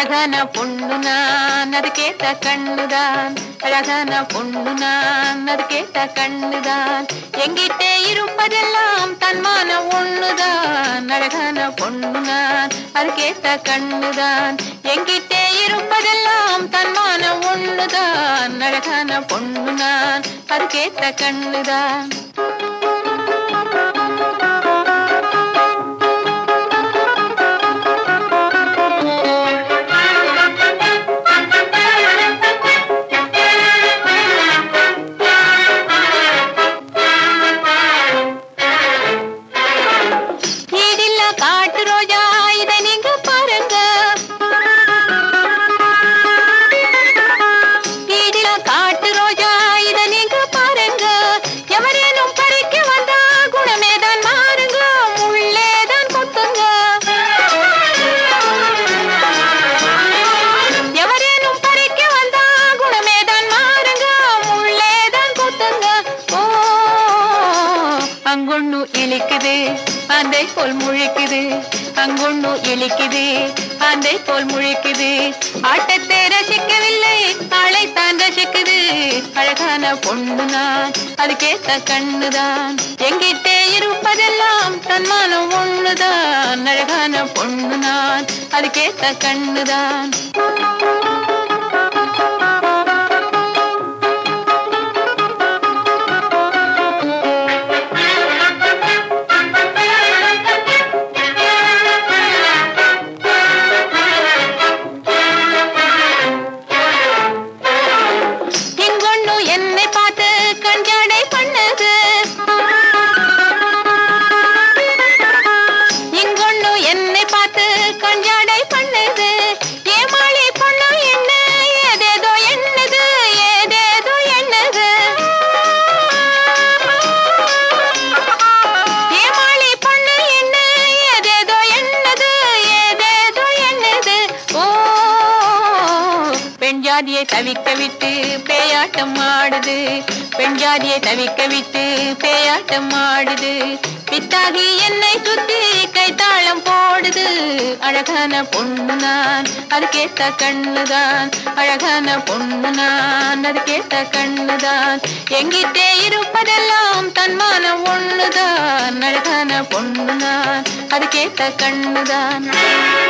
அழகான பொண்ணு நான் அது கேட்ட கண்ணுதான் அழகான பொண்ணு நான் அது கேட்ட கண்ணுதான் எங்கிட்டே இருப்பதெல்லாம் தன்மான ஒண்ணுதான் அழகான பொண்ணு நான் அது கேட்ட கண்ணுதான் எங்கிட்டே இருப்பதெல்லாம் தன்மான ஒண்ணுதான் அழகான பொண்ணு நான் அது கேட்ட கண்ணுதான் ஈடில்லா காட்டு ரோஜா இதை நீங்க பாருங்க ஈடில்லா காட்டு ரோஜா இதை நீங்க பாருங்க எவரேனும் பறிக்க வந்தா குணமேதான் மாறுங்க முள்ளேதான் கொத்துங்க எவரேனும் பறிக்க வந்தா குணமேதான் மாறுங்க முள்ளேதான் கொத்துங்க ஓ அங்கொண்ணு இழிக்குது அந்தை போல் முழிக்குது அங்கொண்ணு இழிக்குது அந்தை போல் முழிக்குது ஆட்டத்தை ரசிக்கவில்லை ஆளைத்தான் ரசிக்குது அழகான பொண்ணு நான் அதுக்கேத்த கண்ணுதான் எங்கிட்டே இருப்பதெல்லாம் தன்மானம் ஒண்ணுதான் அழகான பொண்ணு நான் அதுக்கேத்த கண்ணுதான் இங்கொண்ணு என்னை பார்த்து கண்ஜாடை பண்ணது இங்கொண்ணு என்னை பார்த்து கண்ஜாடை பண்ணது ஏமாளி பொண்ணு என்ன ஏதேதோ என்னது ஏதேதோ என்னது ஏமாளி பொண்ணு என்ன ஏதேதோ என்னது ஏதேதோ என்னது ஓ பெண் ஜாதியை தவிக்க விட்டு பேயாட்டம் ஆடுது பெண் ஜாதியை தவிக்க விட்டு பேயாட்டம் ஆடுது பித்தாகி என்னை சுத்தி கைத்தாளம் போடுது அழகான பொண்ணு நான் அது கேட்ட கண்ணுதான் அழகான பொண்ணு நான் அது கேட்ட கண்ணுதான் எங்கிட்டே இருப்பதெல்லாம் தன்மானம் ஒண்ணுதான் அழகான பொண்ணு நான் அது கேட்ட கண்ணுதான்